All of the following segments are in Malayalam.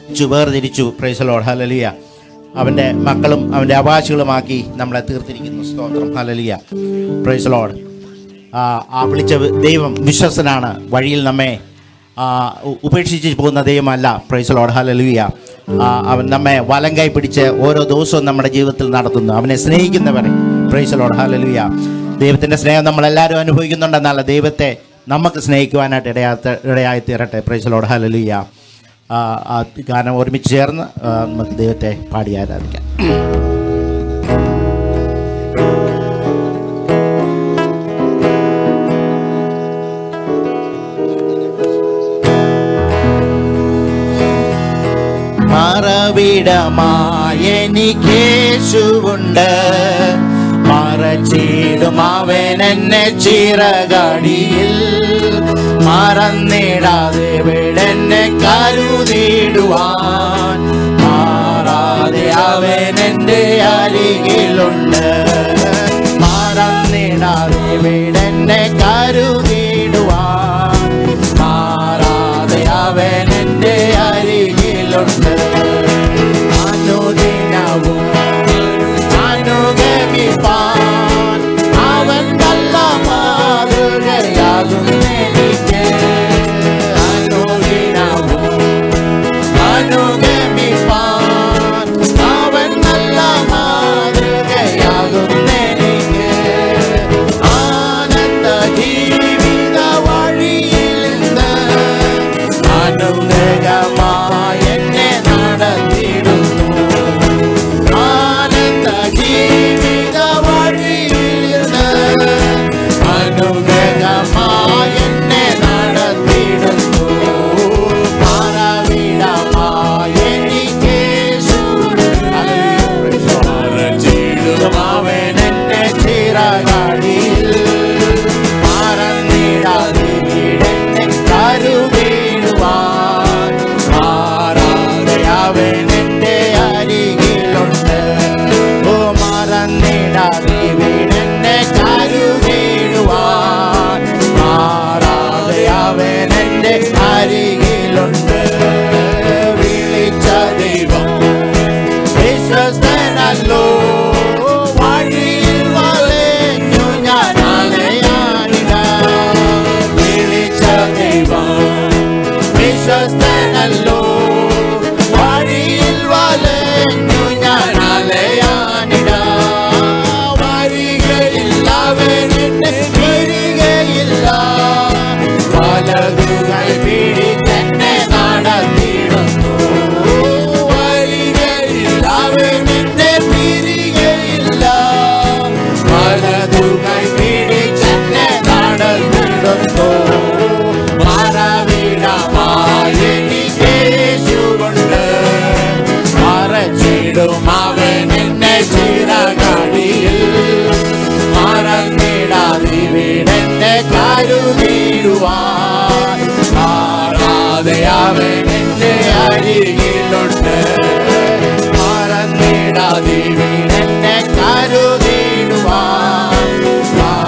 വിളിച്ചു വേർതിരിച്ചു പ്രൈസലോഡ് ഹലലിയ അവൻ്റെ മക്കളും അവൻ്റെ അവകാശികളുമാക്കി നമ്മളെ തീർത്തിരിക്കുന്നു സ്തോത്രം ഹലലിയ പ്രൈസലോഡ് ആ വിളിച്ച ദൈവം വിശ്വസനാണ് വഴിയിൽ നമ്മെ ആ, ഉ- ഉപേക്ഷിച്ച് പോകുന്ന ദൈവമല്ല പ്രൈസലോഡ് ഹലലുയ അവൻ നമ്മെ വലം കൈ പിടിച്ച് ഓരോ ദിവസവും നമ്മുടെ ജീവിതത്തിൽ നടത്തുന്നു അവനെ സ്നേഹിക്കുന്നവരെ പ്രൈസലോഡ് ഹലലുയ ദൈവത്തിൻ്റെ സ്നേഹം നമ്മളെല്ലാവരും അനുഭവിക്കുന്നുണ്ടെന്നല്ല ദൈവത്തെ നമുക്ക് സ്നേഹിക്കുവാനായിട്ട് ഇടയാത്ത ഇടയായി തീരട്ടെ പ്രൈസലോഡ് ഹലലുയ ആ ആ ഗാനം ഒരുമിച്ച് ചേർന്ന് ആ, നമുക്ക് ദൈവത്തെ പാടി ആരാധിക്കാം മറവിടമായെനിക്കേശുവുണ്ട് മറച്ചിടും അവൻ എന്നെ ചിറകടിയിൽ മറന്നിടാതെ വിടെന്നെ കരുതിടുവാൻ മാറാതെ അവൻ എൻ്റെ അരികിലുണ്ട് മറന്നിടാതെ വിടെന്നെ കരുതിടുവാൻ മാറാതെ അവൻ എൻ്റെ അരികിലുണ്ട് അനുദിനവും അനുഗമിപ്പാൻ അവൻ നല്ല മാതൃകയാകുന്നെനിക്ക് അനുദിനവും അനുഗമിപ്പാൻ അവൻ നല്ല മാതൃകയാകുന്നെനിക്ക് ആനന്ദ ജീവിത വഴിയിൽ നിന്ന് അനുഗ്രഹമായി എന്നെ നടത്തിടുന്നു ആനന്ദ ജീവിത വഴിയിൽ നിന്ന് അനുഗ്രഹമായി എന്നെ നടത്തിടുന്നു മറവിടമായി എനിക്കേശുണ്ട് അവൻ എന്റെ ചിറകാടിയിൽ മറന്നിടാതെ വീടെന്നെ കരുവീടുവാൻ മാറാതെ അവൻ എന്റെ അരികിലുണ്ട് ഓ മറന്നിടാതെ വീടെന്നെ കരുവീടുവാൻ മാറാതെ അവൻ എന്റെ അരികിലുണ്ട് വിളിച്ച ദൈവം വിശ്വസ്തനല്ലോ വഴിയിൽ വലഞ്ഞു ഞാൻ അലയാനിട വിളിച്ച ദൈവം വിശ്വസ്തനല്ലോ വഴിയിൽ വലഞ്ഞു ഞാൻ അലയാനിട വരികയില്ല അവനെന്നെ വരികയില്ല വലതുകൈ പിടിച്ചെന്നെ നടത്തിടുന്നു വരികയില്ല അവനെന്നെ പിരികയില്ല വലതുകൈ പിടിച്ചെന്നെ നടത്തിടുന്നു മറവിടമായി എനിക്കേശുകൊണ്ട് മറച്ചിടും അവൻ എന്നെ ചിറകടിയിൽ മറന്നിടാതെ വീടെന്നെ കരുതിടുവാൻ മാറാതെ അവൻ എന്റെ അരികിലുണ്ട് മറന്നിടാതെ വീടെന്നെ കരുതിടുവാൻ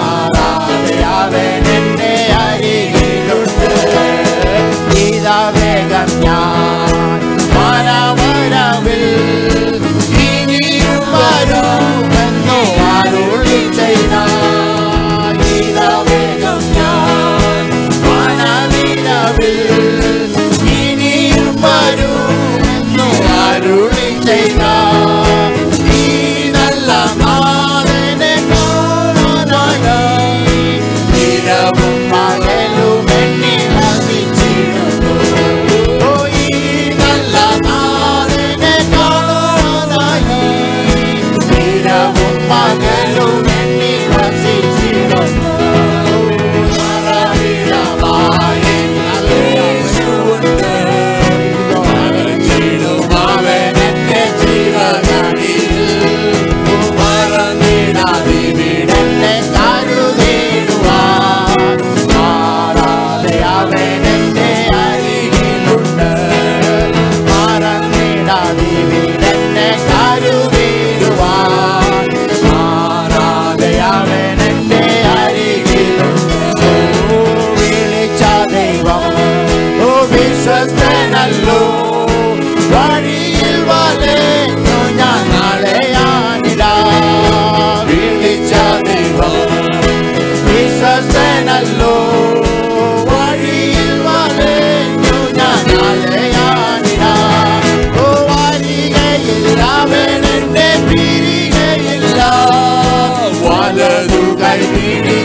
പഴുതുകൾ വീണേ